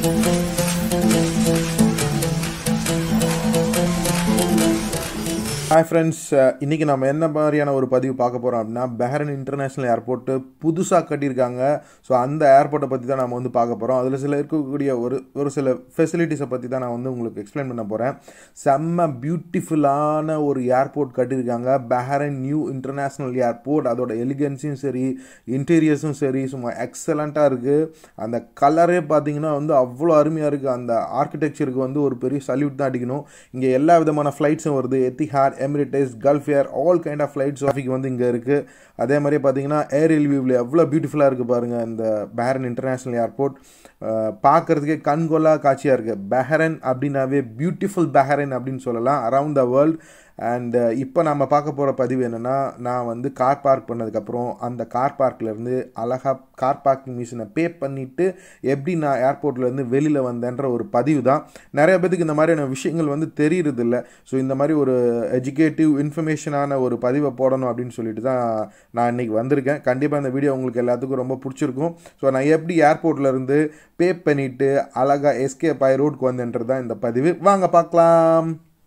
hi friends இன்றைக்கி நம்ம என்ன மாதிரியான ஒரு பதிவு பார்க்க போகிறோம் அப்படின்னா பெஹரன் இன்டர்நேஷ்னல் ஏர்போர்ட்டு புதுசாக கட்டியிருக்காங்க ஸோ அந்த ஏர்போர்ட்டை பற்றி தான் நம்ம வந்து பார்க்க போகிறோம் அதில் சில இருக்கக்கூடிய ஒரு ஒரு சில ஃபெசிலிட்டிஸை பற்றி தான் நான் வந்து உங்களுக்கு எக்ஸ்பிளைன் பண்ண போகிறேன் செம்ம பியூட்டிஃபுல்லான ஒரு ஏர்போர்ட் கட்டியிருக்காங்க பெஹரன் நியூ இன்டர்நேஷ்னல் ஏர்போர்ட் அதோட எலிகன்ஸும் சரி இன்டீரியர்ஸும் சரி சும்மா எக்ஸலண்ட்டாக இருக்குது அந்த கலரே பார்த்தீங்கன்னா வந்து அவ்வளோ அருமையாக இருக்குது அந்த ஆர்கிடெக்சருக்கு வந்து ஒரு பெரிய சல்யூட் தான் அடிக்கணும் இங்கே எல்லா விதமான ஃப்ளைட்ஸும் வருது Etihad Emirates Gulf Air all kind of flights traffic வந்து இங்கே இருக்குது அதே மாதிரி பார்த்தீங்கன்னா ஏர் ரிவ்யூவில் எவ்வளோ பியூட்டிஃபுல்லாக இருக்குது பாருங்கள் இந்த பெஹரன் இன்டர்நேஷ்னல் ஏர்போர்ட் பார்க்குறதுக்கே கண்கொள்ளா காட்சியாக இருக்குது பெஹரன் அப்படின்னாவே பியூட்டிஃபுல் பெஹரன் அப்படின்னு சொல்லலாம் அரவுண்ட் த வேர்ல்ட் அண்ட் இப்போ நம்ம பார்க்க போகிற பதிவு என்னென்னா நான் வந்து கார் பார்க் பண்ணதுக்கப்புறம் அந்த கார் பார்க்லேருந்து அழகாக கார் பார்க்கிங் மிஷினை பே பண்ணிவிட்டு எப்படி நான் ஏர்போர்ட்லேருந்து வெளியில் வந்தேன்ற ஒரு பதிவு தான் நிறைய பேத்துக்கு இந்த மாதிரியான விஷயங்கள் வந்து தெரியறதில்ல ஸோ இந்த மாதிரி ஒரு எஜுகேட்டிவ் இன்ஃபர்மேஷனான ஒரு பதிவை போடணும் அப்படின்னு சொல்லிட்டு தான் நான் இன்றைக்கி வந்திருக்கேன் கண்டிப்பாக இந்த வீடியோ உங்களுக்கு எல்லாத்துக்கும் ரொம்ப பிடிச்சிருக்கும் ஸோ நான் எப்படி ஏர்போர்ட்லேருந்து பே பண்ணிவிட்டு அழகாக எஸ்கேப் ஆகி ரோட்க்கு வந்தேன்றது தான் இந்த பதிவு வாங்க பார்க்கலாம்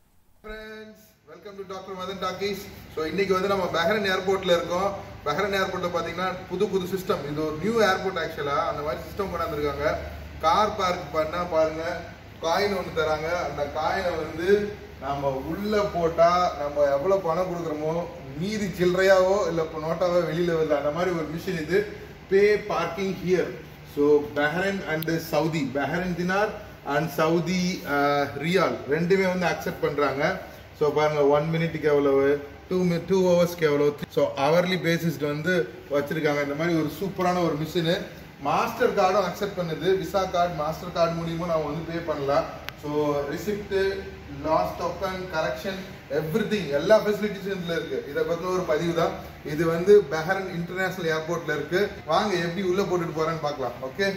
welcome to doctor Madan talkies so இன்னைக்கு வந்து நம்ம பெஹரன் ஏர்போர்ட்ல இருக்கோம் பெஹரன் ஏர்போர்ட்ல பாத்தீங்கன்னா புது புது சிஸ்டம் இது ஒரு நியூ ஏர்போர்ட் ஆக்சுவலா அந்த மாதிரி சிஸ்டம் கொண்டாந்துருக்காங்க கார் பார்க் பண்ணா பாருங்க காயின் ஒன்று தராங்க அந்த காயினை வந்து நம்ம உள்ள போட்டா நம்ம எவ்வளவு பணம் கொடுக்குறோமோ மீதி சில்லறையாவோ இல்லை இப்போ நோட்டாவோ வெளியில வருது அந்த மாதிரி ஒரு மிஷின் இது pay parking here so Bahrain and Saudi Bahrain dinar and Saudi riyal ரெண்டுமே வந்து அக்செப்ட் பண்றாங்க ஸோ பாருங்க ஒன் மினிட்டுக்கு எவ்வளவு டூ மி டூ ஹவர்ஸ்க்கு எவ்வளோ ஸோ ஹவர்லி பேசிஸ்ல வந்து வச்சிருக்காங்க இந்த மாதிரி ஒரு சூப்பரான ஒரு மிஷினு மாஸ்டர் கார்டும் அக்செப்ட் பண்ணுது விசா கார்டு மாஸ்டர் கார்டு மூலியமாக நம்ம வந்து பே பண்ணலாம் so receipt loss token correction everything எல்லா ஃபெசிலிட்டிஸும் இதில் இருக்கு இதை பற்றின ஒரு பதிவு தான் இது வந்து பெஹரன் இன்டர்நேஷனல் ஏர்போர்ட்ல இருக்கு வாங்க எப்படி உள்ள போட்டுட்டு போறேன்னு பார்க்கலாம் ஓகே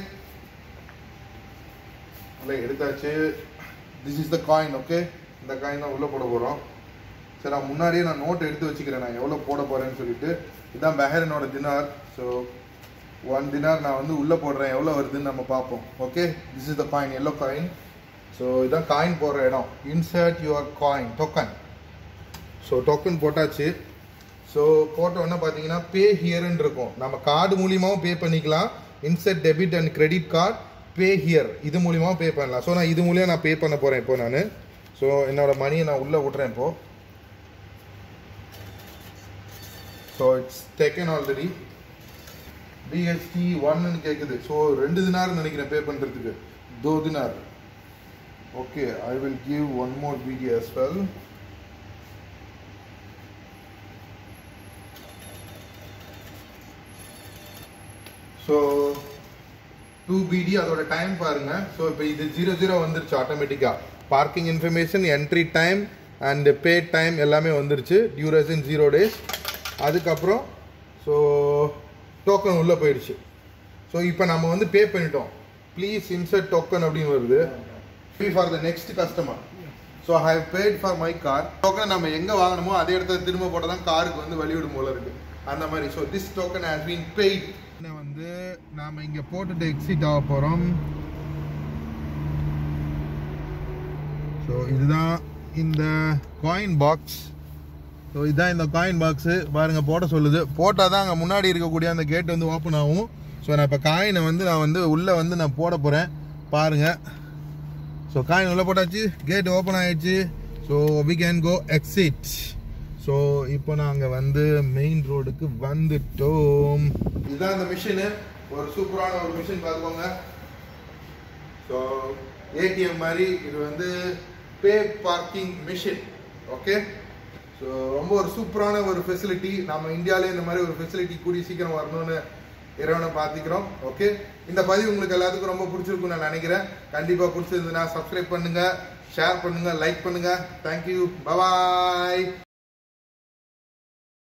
எடுத்தாச்சு this is the coin okay இந்த காயின் தான் உள்ளே போட போகிறோம் சரி நான் முன்னாடியே நான் நோட் எடுத்து வச்சுக்கிறேன் நான் எவ்வளோ போட போகிறேன்னு சொல்லிட்டு இதுதான் பெஹரனோட தினார் ஸோ ஒன் தினார் நான் வந்து உள்ளே போடுறேன் எவ்வளோ வருதுன்னு நம்ம பார்ப்போம் okay this is the coin yellow coin so இதுதான் காயின் போடுற இடம் insert your coin token so token போட்டாச்சு ஸோ போட்ட உடனே பார்த்தீங்கன்னா பே ஹியர்னு இருக்கும் நம்ம கார்டு மூலியமாகவும் பே பண்ணிக்கலாம் insert debit and credit card pay here இது மூலியமாகவும் பே பண்ணலாம் ஸோ நான் இது மூலியம் நான் பே பண்ண போகிறேன் இப்போ நான் ஸோ என்னோட மணியை நான் உள்ளே விட்றேன் இப்போ ஸோ இட்ஸ் டேக்கன் ஆல்ரெடி பிஎஸ்டி ஒன்னு கேட்குது ஸோ ரெண்டு தினார் நினைக்கிறேன் பே பண்ணுறதுக்கு தோ dinar okay I will give one more BD as well so two பிடி அதோட டைம் பாருங்க ஸோ இப்போ இது ஜீரோ ஜீரோ வந்துருச்சு ஆட்டோமேட்டிக்காக parking information entry time and pay time எல்லாமே வந்துருச்சு டியூரேஷன் ஜீரோ டேஸ் அதுக்கப்புறம் ஸோ டோக்கன் உள்ளே போயிடுச்சு ஸோ இப்போ நம்ம வந்து பே பண்ணிட்டோம் ப்ளீஸ் இன்சர்ட் டோக்கன் அப்படின்னு வருது pay for the next customer so I have paid for my car token நம்ம எங்கே வாங்கணுமோ அதே இடத்துல திரும்ப போட்டால் தான் காருக்கு வந்து வழிவிடும் போல இருக்கு அந்த மாதிரி so this token has been paid வந்து நாம இங்கே போட்டுட்டு எக்ஸிட் ஆக போகிறோம் ஸோ இதுதான் இந்த காயின் பாக்ஸ் ஸோ இதுதான் இந்த காயின் பாக்ஸு பாருங்க போட சொல்லுது போட்டால் தான் அங்கே முன்னாடி இருக்கக்கூடிய அந்த கேட் வந்து ஓப்பன் ஆகும் ஸோ நான் இப்போ காயினை வந்து நான் வந்து உள்ளே வந்து நான் போட போகிறேன் பாருங்கள் ஸோ காயின் உள்ளே போட்டாச்சு கேட் ஓப்பன் ஆயிடுச்சு so we can go exit so இப்போ நாங்கள் வந்து மெயின் ரோடுக்கு வந்துட்டோம் இதுதான் இந்த மிஷினு ஒரு சூப்பரான ஒரு மிஷின் பார்த்துக்கோங்க ஸோ ஏடிஎம் மாதிரி இது வந்து pay parking machine okay so ரொம்ப ஒரு சூப்பரான ஒரு ஃபெசிலிட்டி நம்ம இந்தியாவிலே இந்த மாதிரி ஒரு ஃபெசிலிட்டி கூடி சீக்கிரம் வரணும்னு இறைவனை பார்த்துக்கிறோம் ஓகே இந்த பதிவு உங்களுக்கு எல்லாத்துக்கும் ரொம்ப பிடிச்சிருக்கும்னு நான் நினைக்கிறேன் கண்டிப்பாக பிடிச்சிருந்ததுன்னா சப்ஸ்கிரைப் பண்ணுங்க ஷேர் பண்ணுங்க லைக் பண்ணுங்க தேங்க்யூ பபாய்